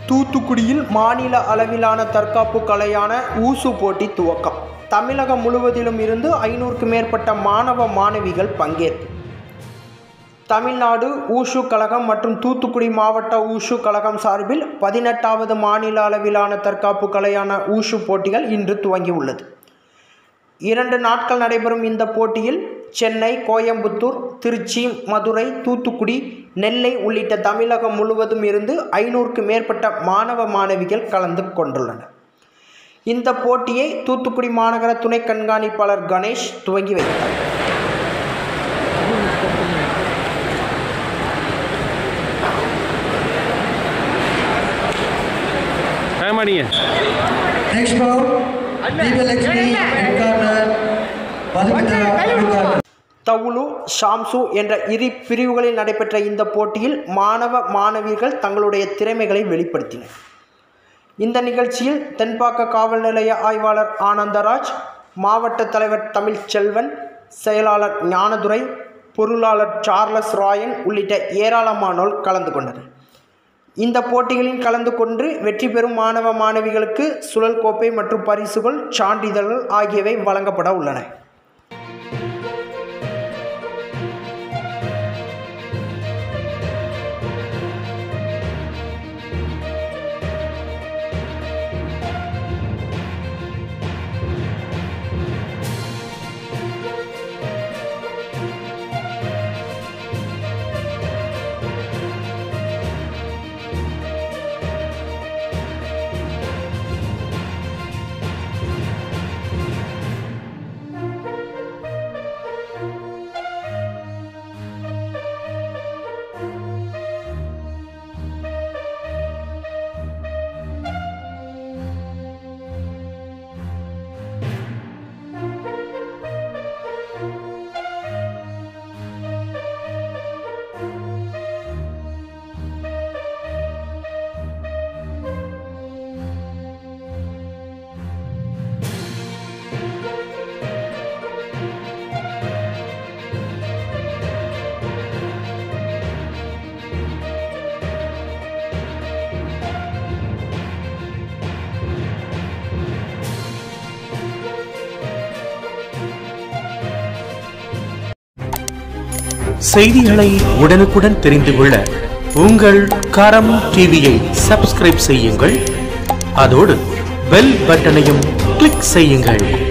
தூத்துக்குடியில் மாநில அளவிலான தற்காப்பு கலையான ஊசு போட்டி துவக்கம் தமிழகம் முழுவதிலும் இருந்து ஐநூறுக்கு மேற்பட்ட மாணவ மாணவிகள் பங்கேற்பு தமிழ்நாடு ஊஷு கழகம் மற்றும் தூத்துக்குடி மாவட்ட ஊஷு கழகம் சார்பில் பதினெட்டாவது மாநில அளவிலான தற்காப்பு கலையான ஊஷு போட்டிகள் இன்று துவங்கியுள்ளது இரண்டு நாட்கள் நடைபெறும் இந்த போட்டியில் சென்னை கோயம்புத்தூர் திருச்சி மதுரை தூத்துக்குடி நெல்லை உள்ளிட்ட தமிழகம் முழுவதும் இருந்து ஐநூறுக்கு மேற்பட்ட மாணவ மாணவிகள் கலந்து கொண்டுள்ளனர் இந்த போட்டியை தூத்துக்குடி மாநகர துணை கண்காணிப்பாளர் கணேஷ் துவங்கி வைத்தார் தயமாடிங்க Next round, Divya-Lakshmi, red corner, Madhumita, blue corner. தவுலு ஷாம்சு என்ற இரு பிரிவுகளில் நடைபெற்ற இந்த போட்டியில் மாணவ மாணவிகள் தங்களுடைய திறமைகளை வெளிப்படுத்தினர் இந்த நிகழ்ச்சியில் தென்பாக்க காவல் நிலைய ஆய்வாளர் ஆனந்தராஜ் மாவட்ட தலைவர் தமிழ்ச்செல்வன் செயலாளர் ஞானதுரை பொருளாளர் சார்லஸ் ராயன் உள்ளிட்ட ஏராளமானோர் கலந்து கொண்டனர் இந்த போட்டிகளில் கலந்து கொண்டு வெற்றி பெறும் மாணவ மாணவிகளுக்கு சுழல் கோப்பை மற்றும் பரிசுகள் சான்றிதழ்கள் ஆகியவை வழங்கப்பட உள்ளன செய்திகளை உடனுக்குடன் தெரிந்து கொள்ள உங்கள் கரம் டிவியை சப்ஸ்கிரைப் செய்யுங்கள் அதோடு பெல் பட்டனையும் கிளிக் செய்யுங்கள்